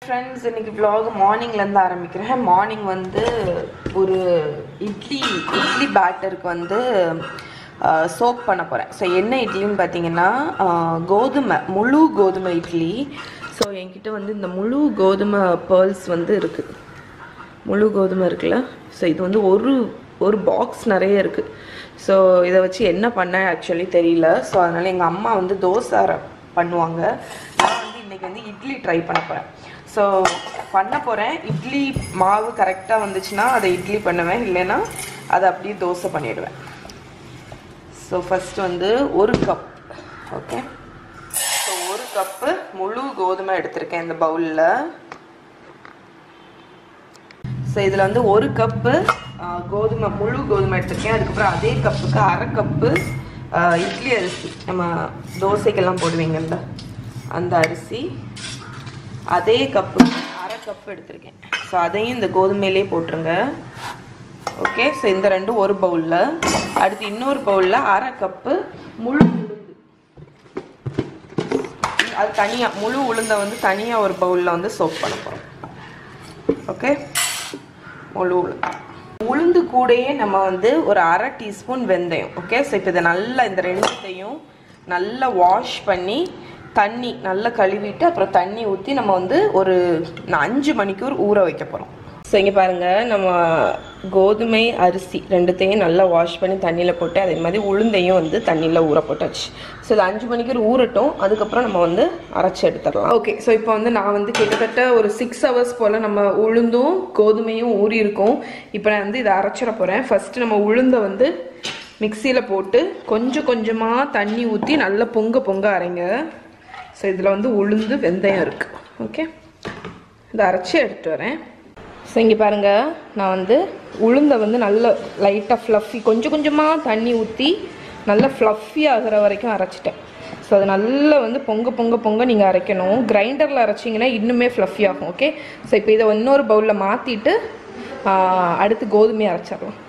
friends இன்னைக்கு vlog மார்னிங்லேருந்து ஆரம்பிக்கிறேன் morning வந்து ஒரு இட்லி இட்லி பேட்டருக்கு வந்து சோக் பண்ண போகிறேன் ஸோ என்ன இட்லின்னு பார்த்தீங்கன்னா ஆஹ், கோதுமை முழு கோதுமை இட்லி ஸோ என்கிட்ட வந்து இந்த முழு கோதுமை பேர்ல்ஸ் வந்து இருக்குது முழு கோதுமை இருக்குல்ல ஸோ இது வந்து ஒரு ஒரு பாக்ஸ் நிறைய இருக்குது ஸோ இதை வச்சு என்ன பண்ண ஆக்சுவலி தெரியல ஸோ அதனால் எங்கள் அம்மா வந்து தோசை ர- பண்ணுவாங்க நான் வந்து இன்றைக்கி வந்து இட்லி ட்ரை பண்ண போகிறேன் ஸோ பண்ண போகிறேன் இட்லி மாவு கரெக்டாக வந்துச்சுன்னா அதை இட்லி பண்ணுவேன் இல்லைன்னா அதை அப்படியே தோசை பண்ணிடுவேன் ஸோ ஃபஸ்ட்டு வந்து ஒரு கப் ஓகே ஸோ ஒரு கப்பு முழு கோதுமை எடுத்திருக்கேன் இந்த பவுலில் ஸோ இதில் வந்து ஒரு கப்பு கோதுமை முழு கோதுமை எடுத்திருக்கேன் அதுக்கப்புறம் அதே கப்புக்கு அரை கப்பு இட்லி அரிசி நம்ம தோசைக்கெல்லாம் போடுவீங்கல்ல அந்த அரிசி அதே கப்பு அரை கப்பு எடுத்திருக்கேன் ஸோ அதையும் இந்த கோதுமையிலே போட்டுருங்க ஓகே ஸோ இந்த ரெண்டும் ஒரு பவுலில் அடுத்து இன்னொரு பவுலில் அரை கப்பு முழு உளுந்து அது தனியாக முழு உளுந்தை வந்து தனியாக ஒரு பவுலில் வந்து சோப் பண்ண போகிறோம் ஓகே முழு உளுந்து உளுந்து கூடயே நம்ம வந்து ஒரு அரை டீஸ்பூன் வெந்தயம் ஓகே ஸோ இப்போ இதை நல்லா இந்த ரெண்டுத்தையும் நல்லா வாஷ் பண்ணி தண்ணி நல்லா கழுவிட்டு அப்புறம் தண்ணி ஊற்றி நம்ம வந்து ஒரு ந- அஞ்சு மணிக்கூர் ஊற வைக்க போகிறோம் ஸோ இங்கே பாருங்கள் நம்ம கோதுமை அரிசி ரெண்டுத்தையும் நல்லா வாஷ் பண்ணி தண்ணியில் போட்டு அதே மாதிரி உளுந்தையும் வந்து தண்ணியில் ஊற போட்டாச்சு ஸோ இது அஞ்சு மணிக்கூர் ஊறட்டும் அதுக்கப்புறம் நம்ம வந்து அரைச்சி எடுத்துடலாம் ஓகே ஸோ இப்போ வந்து நான் வந்து கிட்டத்தட்ட ஒரு சிக்ஸ் ஹவர்ஸ் போல் நம்ம உளுந்தும் கோதுமையும் ஊறி இருக்கும் இப்போ நான் வந்து இதை அரைச்சிட போகிறேன் ஃபஸ்ட்டு நம்ம உளுந்தை வந்து மிக்சியில் போட்டு கொஞ்சம் கொஞ்சமாக தண்ணி ஊற்றி நல்லா பொங்க பொங்க அரைங்க ஸோ இதில் வந்து உளுந்து வெந்தயம் இருக்குது ஓகே இதை அரைச்சி எடுத்து வரேன் ஸோ இங்கே பாருங்கள் நான் வந்து உளுந்தை வந்து நல்ல லைட்டாக ஃப்ளஃபி கொஞ்சம் கொஞ்சமாக தண்ணி ஊற்றி நல்லா ஃப்ளஃபி ஆகிற வரைக்கும் அரைச்சிட்டேன் ஸோ அது நல்லா வந்து பொங்க பொங்க பொங்க நீங்கள் அரைக்கணும் கிரைண்டரில் அரைச்சிங்கன்னா இன்னுமே ஃப்ளஃபி ஆகும் ஓகே ஸோ இப்போ இதை இன்னொரு பவுலில் மாற்றிட்டு அடுத்து கோதுமையை அரைச்சிடலாம்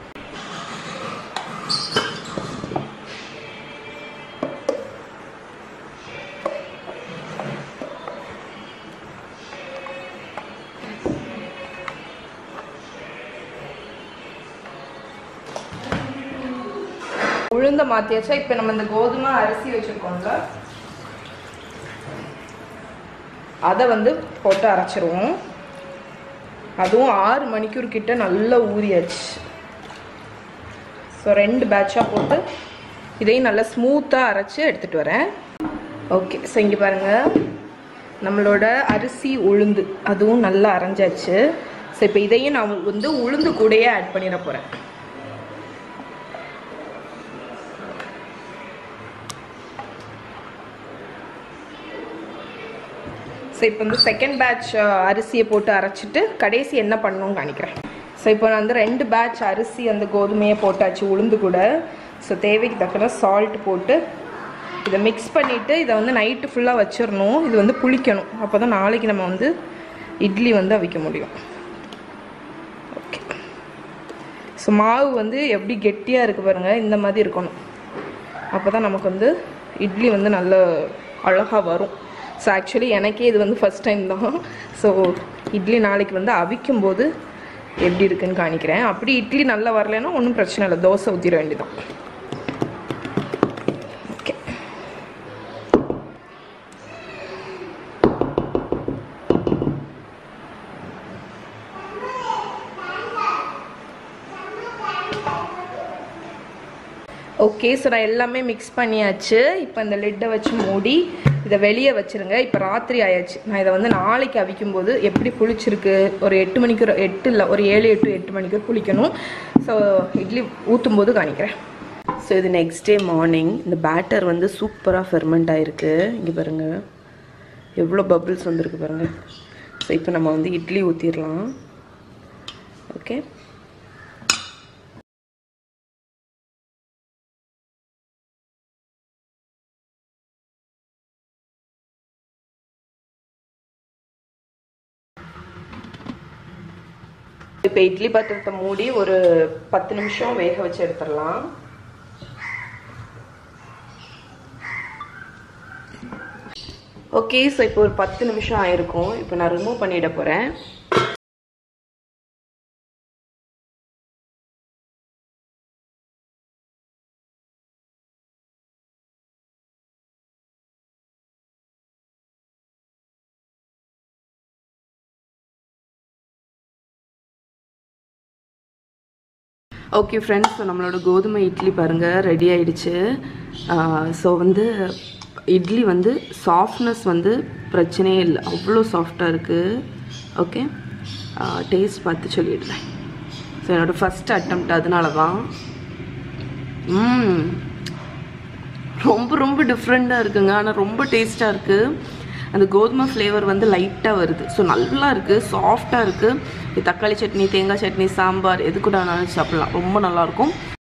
உளுந்த மாற்றியாச்சா இப்போ நம்ம இந்த கோதுமை அரிசி வச்சுருக்கோம்ல அதை வந்து போட்டு அரைச்சிருவோம் அதுவும் ஆறு மணிக்கூர் கிட்ட நல்லா ஊறியாச்சு ஸோ ரெண்டு பேட்சாக போட்டு இதையும் நல்லா ஸ்மூத்தாக அரைச்சி எடுத்துகிட்டு வரேன் ஓகே ஸோ இங்கே பாருங்கள் நம்மளோட அரிசி உளுந்து அதுவும் நல்லா அரைஞ்சாச்சு ஸோ இப்போ இதையும் நான் வந்து உளுந்து கூடயே ஆட் பண்ணிட போகிறேன் ஸோ இப்போ வந்து செகண்ட் பேட்ச் அரிசியை போட்டு அரைச்சிட்டு கடைசி என்ன பண்ணணும்னு காணிக்கிறேன் ஸோ இப்போ நான் வந்து ரெண்டு பேட்ச் அரிசி அந்த கோதுமையை போட்டாச்சு உளுந்து கூட ஸோ தேவைக்கு தக்கன சால்ட் போட்டு இதை மிக்ஸ் பண்ணிவிட்டு இதை வந்து நைட்டு ஃபுல்லாக வச்சிடணும் இது வந்து புளிக்கணும் அப்போ தான் நாளைக்கு நம்ம வந்து இட்லி வந்து அவிக்க முடியும் ஓகே ஸோ மாவு வந்து எப்படி கெட்டியாக இருக்குது பாருங்கள் இந்த மாதிரி இருக்கணும் அப்போ தான் நமக்கு வந்து இட்லி வந்து நல்ல அழகாக வரும் ஸோ ஆக்சுவலி எனக்கே இது வந்து ஃபஸ்ட் டைம் தான் ஸோ இட்லி நாளைக்கு வந்து அவிக்கும் போது எப்படி இருக்குன்னு காணிக்கிறேன் அப்படி இட்லி நல்லா வரலைன்னா ஒன்றும் பிரச்சனை இல்லை தோசை ஊற்றிட வேண்டியதான் ஓகே ஓகே ஸோ நான் எல்லாமே மிக்ஸ் பண்ணியாச்சு இப்போ இந்த லிட்டை வச்சு மூடி இதை வெளியே வச்சிருங்க இப்போ ராத்திரி ஆயாச்சு நான் இதை வந்து நாளைக்கு அவிக்கும் போது எப்படி புளிச்சிருக்கு ஒரு எட்டு மணிக்கு ஒரு- எட்டு இல்லை ஒரு ஏழு எட்டு எட்டு மணிக்கு புளிக்கணும் ஸோ இட்லி ஊற்றும் போது காணிக்கிறேன் ஸோ இது நெக்ஸ்ட் டே மார்னிங் இந்த பேட்டர் வந்து சூப்பராக ஃபெர்மெண்ட் ஆயிருக்கு இங்கே பாருங்கள் எவ்வளோ பபிள்ஸ் வந்திருக்கு பாருங்கள் ஸோ இப்போ நம்ம வந்து இட்லி ஊற்றிடலாம் ஓகே இப்போ இட்லி பாத்திரத்தை மூடி ஒரு பத்து நிமிஷம் வேக வச்சு எடுத்துடலாம் ஓகே ஸோ இப்போ ஒரு பத்து நிமிஷம் ஆயிருக்கும் இப்போ நான் ரிமூவ் பண்ணிட போகிறேன் ஓகே ஃப்ரெண்ட்ஸ் ஸோ நம்மளோட கோதுமை இட்லி பாருங்கள் ரெடி ஆயிடுச்சு ஸோ வந்து இட்லி வந்து சாஃப்ட்னஸ் வந்து பிரச்சனையே இல்லை அவ்வளோ சாஃப்டாக இருக்குது ஓகே டேஸ்ட் பார்த்து சொல்லிடுறேன் ஸோ என்னோடய ஃபஸ்ட் அட்டம்ப்ட் அதனால தான் ம் ரொம்ப ரொம்ப டிஃப்ரெண்ட்டாக இருக்குங்க ஆனால் ரொம்ப டேஸ்ட்டாக இருக்குது அந்த கோதுமை ஃப்ளேவர் வந்து லைட்டாக வருது ஸோ நல்லா இருக்குது சாஃப்டாக இருக்குது தக்காளி சட்னி தேங்காய் சட்னி சாம்பார் எது கூட வேணாலும் சாப்பிட்லாம் ரொம்ப நல்லாயிருக்கும்